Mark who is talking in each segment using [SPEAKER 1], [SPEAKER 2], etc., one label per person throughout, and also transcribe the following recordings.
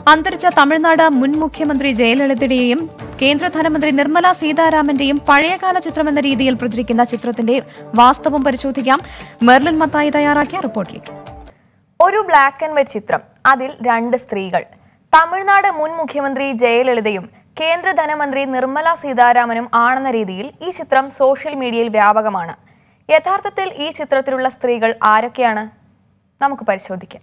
[SPEAKER 1] അന്തരിച്ച തമിഴ്നാട് മുൻ മുഖ്യമന്ത്രി ജയലളിതയുടെയും കേന്ദ്ര ധനമന്ത്രി നിർമ്മല സീതാരാമന്റെയും പഴയകാല ചിത്രമെന്ന രീതിയിൽ പ്രചരിക്കുന്ന ചിത്രത്തിന്റെ വാസ്തവം പരിശോധിക്കാം മെർലിൻ മത്തായി തയ്യാറാക്കിയ റിപ്പോർട്ടിലേക്ക്
[SPEAKER 2] ഒരു ബ്ലാക്ക് ആൻഡ് വൈറ്റ് ചിത്രം അതിൽ രണ്ട് സ്ത്രീകൾ തമിഴ്നാട് മുൻ മുഖ്യമന്ത്രി ജയലളിതയും കേന്ദ്ര ധനമന്ത്രി നിർമ്മല സീതാരാമനും ആണെന്ന രീതിയിൽ ഈ ചിത്രം സോഷ്യൽ മീഡിയയിൽ വ്യാപകമാണ് യഥാർത്ഥത്തിൽ ഈ ചിത്രത്തിലുള്ള സ്ത്രീകൾ ആരൊക്കെയാണ് നമുക്ക് പരിശോധിക്കാം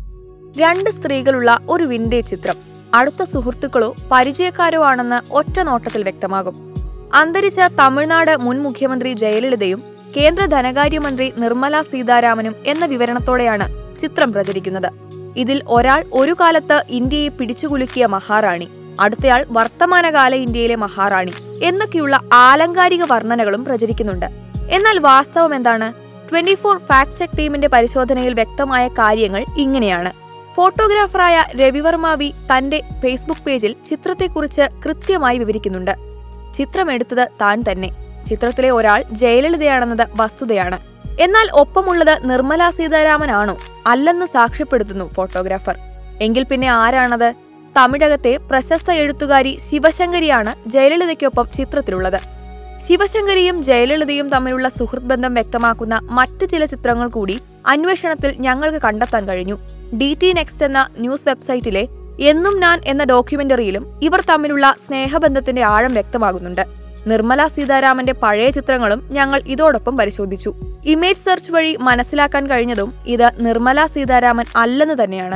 [SPEAKER 2] രണ്ട് സ്ത്രീകളുള്ള ഒരു വിൻറ്റേജ് ചിത്രം അടുത്ത സുഹൃത്തുക്കളോ പരിചയക്കാരോ ആണെന്ന് ഒറ്റ നോട്ടത്തിൽ വ്യക്തമാകും അന്തരിച്ച തമിഴ്നാട് മുൻ മുഖ്യമന്ത്രി ജയലളിതയും കേന്ദ്ര ധനകാര്യമന്ത്രി നിർമ്മല സീതാരാമനും എന്ന വിവരണത്തോടെയാണ് ചിത്രം പ്രചരിക്കുന്നത് ഇതിൽ ഒരാൾ ഒരു കാലത്ത് ഇന്ത്യയെ പിടിച്ചുകുലുക്കിയ മഹാറാണി അടുത്തയാൾ വർത്തമാനകാല ഇന്ത്യയിലെ മഹാറാണി എന്നൊക്കെയുള്ള ആലങ്കാരിക വർണ്ണനകളും പ്രചരിക്കുന്നുണ്ട് എന്നാൽ വാസ്തവം എന്താണ് ട്വന്റി ഫോർ ഫാക്ട് ചെക്ക് ടീമിന്റെ പരിശോധനയിൽ വ്യക്തമായ കാര്യങ്ങൾ ഇങ്ങനെയാണ് ഫോട്ടോഗ്രാഫറായ രവിവർമ്മ വി തന്റെ ഫേസ്ബുക്ക് പേജിൽ ചിത്രത്തെക്കുറിച്ച് കൃത്യമായി വിവരിക്കുന്നുണ്ട് ചിത്രം എടുത്തത് താൻ തന്നെ ചിത്രത്തിലെ ഒരാൾ ജയലളിതയാണെന്നത് വസ്തുതയാണ് എന്നാൽ ഒപ്പമുള്ളത് നിർമ്മല സീതാരാമനാണോ അല്ലെന്ന് സാക്ഷ്യപ്പെടുത്തുന്നു ഫോട്ടോഗ്രാഫർ എങ്കിൽ പിന്നെ ആരാണത് തമിഴകത്തെ പ്രശസ്ത എഴുത്തുകാരി ശിവശങ്കരിയാണ് ജയലളിതയ്ക്കൊപ്പം ചിത്രത്തിലുള്ളത് ശിവശങ്കരിയും ജയലളിതയും തമ്മിലുള്ള സുഹൃത്ത് ബന്ധം വ്യക്തമാക്കുന്ന മറ്റു ചില ചിത്രങ്ങൾ കൂടി അന്വേഷണത്തിൽ ഞങ്ങൾക്ക് കണ്ടെത്താൻ കഴിഞ്ഞു ഡി ടി നെക്സ്റ്റ് എന്ന ന്യൂസ് വെബ്സൈറ്റിലെ എന്നും ഞാൻ എന്ന ഡോക്യുമെന്ററിയിലും ഇവർ തമ്മിലുള്ള സ്നേഹബന്ധത്തിന്റെ ആഴം വ്യക്തമാകുന്നുണ്ട് നിർമ്മല സീതാരാമന്റെ പഴയ ചിത്രങ്ങളും ഞങ്ങൾ ഇതോടൊപ്പം പരിശോധിച്ചു ഇമേജ് സെർച്ച് വഴി മനസ്സിലാക്കാൻ കഴിഞ്ഞതും ഇത് നിർമ്മല സീതാരാമൻ അല്ലെന്ന് തന്നെയാണ്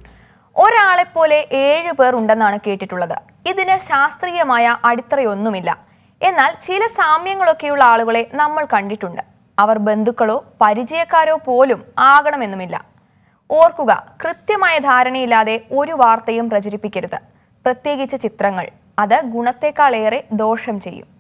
[SPEAKER 2] ഒരാളെപ്പോലെ ഏഴ് പേർ ഉണ്ടെന്നാണ് കേട്ടിട്ടുള്ളത് ഇതിന് ശാസ്ത്രീയമായ അടിത്തറയൊന്നുമില്ല എന്നാൽ ചില സാമ്യങ്ങളൊക്കെയുള്ള ആളുകളെ നമ്മൾ കണ്ടിട്ടുണ്ട് അവർ ബന്ധുക്കളോ പരിചയക്കാരോ പോലും ആകണമെന്നുമില്ല ഓർക്കുക കൃത്യമായ ധാരണയില്ലാതെ ഒരു വാർത്തയും പ്രചരിപ്പിക്കരുത് പ്രത്യേകിച്ച് ചിത്രങ്ങൾ അത് ഗുണത്തേക്കാളേറെ ദോഷം ചെയ്യും